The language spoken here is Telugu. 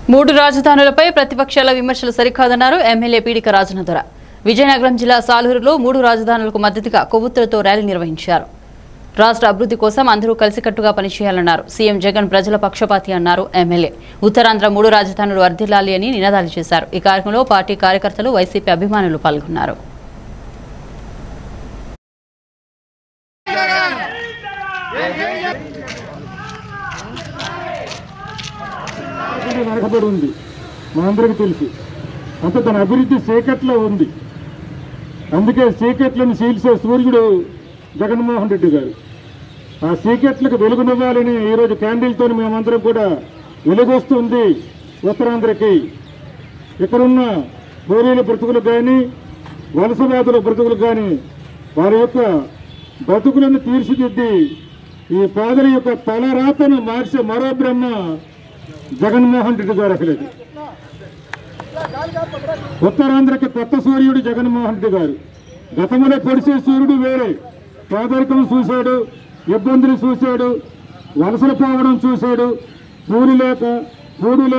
మూడు రాజధానులపై ప్రతిపక్షాల విమర్శలు సరికాదన్నారు ఎమ్మెల్యే పీడిక రాజనధర విజయనగరం జిల్లా సాలూరులో మూడు రాజధానులకు మద్దతుగా కొవ్వొత్తులతో ర్యాలీ నిర్వహించారు రాష్ట్ర అభివృద్ధి కోసం అందరూ కలిసికట్టుగా పనిచేయాలన్నారు సీఎం జగన్ ప్రజల పక్షపాతి అన్నారు ఎమ్మెల్యే ఉత్తరాంధ్ర మూడు రాజధానులు వర్ధిల్లాలి అని నినాదాలు చేశారు ఈ కార్యక్రమంలో పార్టీ కార్యకర్తలు వైసీపీ అభిమానులు పాల్గొన్నారు అభివృద్ధి వెనకబడి ఉంది మనందరికీ తెలుసు అంటే తన అభివృద్ధి చీకట్లో ఉంది అందుకే చీకట్లను చీల్చే సూర్యుడు జగన్మోహన్ రెడ్డి గారు ఆ చీకట్లకు వెలుగునివ్వాలని ఈరోజు క్యాండిల్తో మేమందరం కూడా వెలుగొస్తుంది ఉత్తరాంధ్రకి ఇక్కడున్న బోరీల బ్రతుకులు కానీ వలసవాదుల బ్రతుకులు కానీ వారి యొక్క బ్రతుకులను తీర్చిదిద్ది ఈ పేదల యొక్క తలరాతను మార్చే మరో బ్రహ్మ జగన్మోహన్ రెడ్డి గారు అసలు ఇది. ఉత్తరాంధ్రకి కొత్త సూర్యుడు జగన్మోహన్ రెడ్డి గారు గతంలో పొడిసే సూర్యుడు వేరే పేదరికం చూశాడు ఇబ్బందులు చూశాడు వలసలు పోవడం చూశాడు కూలి లేక కూడు లేక